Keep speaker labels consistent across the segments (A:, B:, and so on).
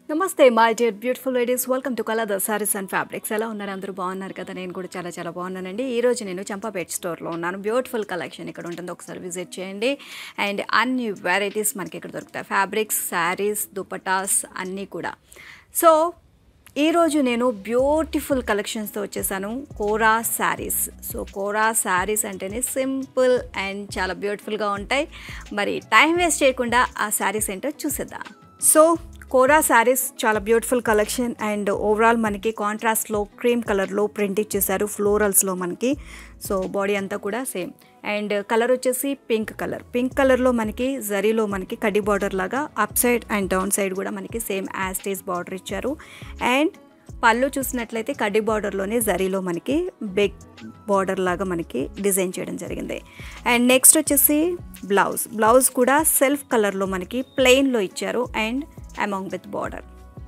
A: నమస్తే my dear beautiful ladies welcome to colour the saris and fabrics ఎలా ఉన్నారు అందరూ బాగున్నారు కదా నేను కూడా చాలా చాలా బాగున్నానండి ఈ రోజు నేను చంపాపేట్ స్టోర్లో ఉన్నాను బ్యూటిఫుల్ కలెక్షన్ ఇక్కడ ఉంటుంది ఒకసారి విజిట్ చేయండి అండ్ అన్ని వెరైటీస్ మనకి ఇక్కడ దొరుకుతాయి ఫ్యాబ్రిక్స్ శారీస్ దుపటాస్ అన్నీ కూడా సో ఈరోజు నేను బ్యూటిఫుల్ కలెక్షన్స్తో వచ్చేసాను కోరా శారీస్ సో కోరా శారీస్ అంటేనే సింపుల్ అండ్ చాలా బ్యూటిఫుల్గా ఉంటాయి మరి టైం వేస్ట్ చేయకుండా ఆ శారీస్ ఏంటో చూసేద్దాం సో కోరా శారీస్ చాలా బ్యూటిఫుల్ కలెక్షన్ అండ్ ఓవరాల్ మనకి కాంట్రాస్ట్లో క్రీమ్ కలర్లో ప్రింట్ ఇచ్చేసారు ఫ్లోరల్స్లో మనకి సో బాడీ అంతా కూడా సేమ్ అండ్ కలర్ వచ్చేసి పింక్ కలర్ పింక్ కలర్లో మనకి జరీలో మనకి కడ్డీ బార్డర్ లాగా up side and down side కూడా మనకి సేమ్ యాస్టేజ్ బార్డర్ ఇచ్చారు అండ్ పళ్ళు చూసినట్లయితే కడ్డీ బార్డర్లోనే జరీలో మనకి బిగ్ బార్డర్ లాగా మనకి డిజైన్ చేయడం జరిగింది అండ్ నెక్స్ట్ వచ్చేసి బ్లౌజ్ బ్లౌజ్ కూడా సెల్ఫ్ కలర్లో మనకి ప్లెయిన్లో ఇచ్చారు and among with border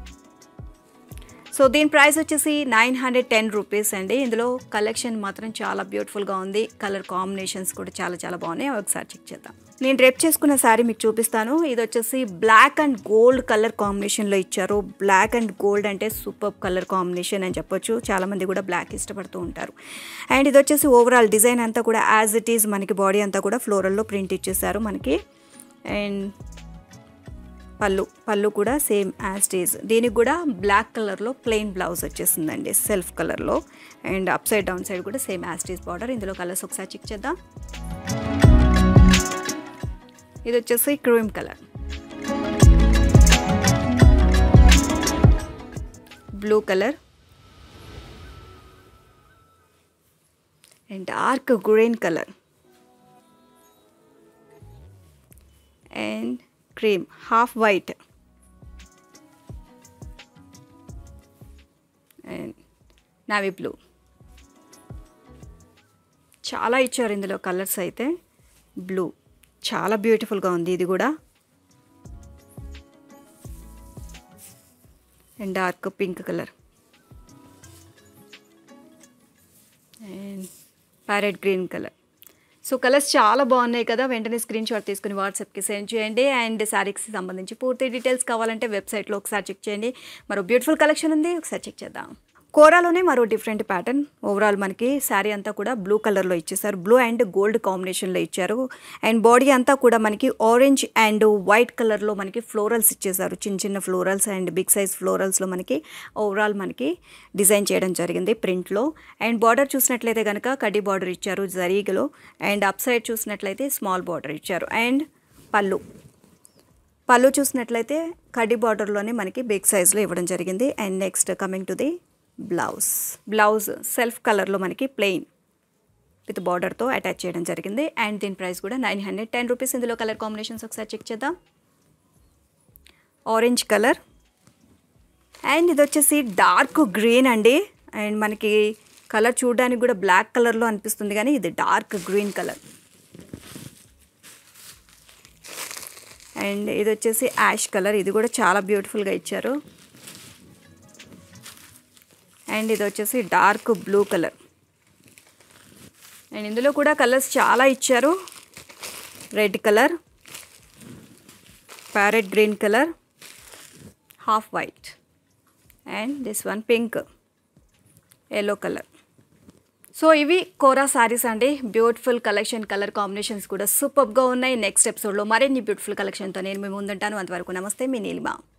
A: so దీని ప్రైస్ వచ్చేసి నైన్ హండ్రెడ్ టెన్ రూపీస్ అండి ఇందులో కలెక్షన్ మాత్రం చాలా బ్యూటిఫుల్గా ఉంది కలర్ కాంబినేషన్స్ కూడా చాలా చాలా బాగున్నాయి అవి ఒకసారి చెక్ చేద్దాం నేను రేప్ చేసుకున్న శారీ మీకు చూపిస్తాను ఇది వచ్చేసి బ్లాక్ అండ్ గోల్డ్ కలర్ కాంబినేషన్లో ఇచ్చారు బ్లాక్ అండ్ గోల్డ్ అంటే సూపర్ కలర్ కాంబినేషన్ అని చెప్పొచ్చు చాలామంది కూడా బ్లాక్ ఇష్టపడుతూ ఉంటారు అండ్ ఇది వచ్చేసి ఓవరాల్ డిజైన్ అంతా కూడా యాజ్ ఇట్ ఈజ్ మనకి బాడీ అంతా కూడా ఫ్లోరల్లో ప్రింట్ ఇచ్చేసారు మనకి అండ్ పళ్ళు పళ్ళు కూడా సేమ్ యాజ్ డేజ్ దీనికి కూడా బ్లాక్ కలర్లో ప్లెయిన్ బ్లౌజ్ వచ్చేసిందండి సెల్ఫ్ కలర్లో and up side down side కూడా సేమ్ యాజ్ డేజ్ బార్డర్ ఇందులో కలర్స్ ఒకసారి చెక్ చేద్దాం ఇది వచ్చేసి cream colour blue colour and dark green colour and cream half white and navy blue చాలా ఇచ్చారు ఇందులో కలర్స్ అయితే బ్లూ చాలా బ్యూటిఫుల్గా ఉంది ఇది కూడా and dark pink colour and parrot green colour so colours చాలా బాగున్నాయి కదా వెంటనే స్క్రీన్ షాట్ తీసుకుని వాట్సాప్కి సెండ్ చేయండి అండ్ శారీకి సంబంధించి పూర్తి డీటెయిల్స్ కావాలంటే వెబ్సైట్లో ఒకసారి చెక్ చేయండి మరో బ్యూటిఫుల్ కలెక్షన్ ఉంది ఒకసారి చెక్ చేద్దాం కోరాలోనే మరో డిఫరెంట్ ప్యాటర్న్ ఓవరాల్ మనకి శారీ అంతా కూడా బ్లూ కలర్లో ఇచ్చేసారు బ్లూ అండ్ గోల్డ్ కాంబినేషన్లో ఇచ్చారు అండ్ బాడీ అంతా కూడా మనకి ఆరెంజ్ అండ్ వైట్ కలర్లో మనకి ఫ్లోరల్స్ ఇచ్చేసారు చిన్న చిన్న ఫ్లోరల్స్ అండ్ బిగ్ సైజ్ ఫ్లోరల్స్లో మనకి ఓవరాల్ మనకి డిజైన్ చేయడం జరిగింది ప్రింట్లో అండ్ బార్డర్ చూసినట్లయితే కనుక కడ్డీ బార్డర్ ఇచ్చారు జరీగలో అండ్ అప్ సైడ్ చూసినట్లయితే స్మాల్ బార్డర్ ఇచ్చారు అండ్ పళ్ళు పళ్ళు చూసినట్లయితే కడ్డీ బార్డర్లోనే మనకి బిగ్ సైజ్లో ఇవ్వడం జరిగింది and next coming to the blouse blouse self కలర్లో మనకి ప్లెయిన్ విత్ బార్డర్తో అటాచ్ చేయడం జరిగింది అండ్ దీని ప్రైస్ కూడా నైన్ హండ్రెడ్ టెన్ రూపీస్ ఇందులో కలర్ కాంబినేషన్స్ ఒకసారి చెక్ చేద్దాం ఆరెంజ్ కలర్ అండ్ ఇది వచ్చేసి డార్క్ గ్రీన్ అండి అండ్ మనకి కలర్ చూడడానికి కూడా బ్లాక్ కలర్లో అనిపిస్తుంది కానీ ఇది డార్క్ గ్రీన్ కలర్ అండ్ ఇది వచ్చేసి యాష్ కలర్ ఇది కూడా చాలా బ్యూటిఫుల్గా ఇచ్చారు అండ్ ఇది వచ్చేసి డార్క్ బ్లూ కలర్ అండ్ ఇందులో కూడా కలర్స్ చాలా ఇచ్చారు red colour parrot green colour half white and this one pink yellow colour so ఇవి కోరా సారీస్ అండి బ్యూటిఫుల్ కలెక్షన్ కలర్ కాంబినేషన్స్ కూడా సూపర్గా ఉన్నాయి నెక్స్ట్ ఎపిసోడ్లో మరిన్ని బ్యూటిఫుల్ కలెక్షన్తో నేను మీ ముందుంటాను అంతవరకు నమస్తే మీ నీలిమా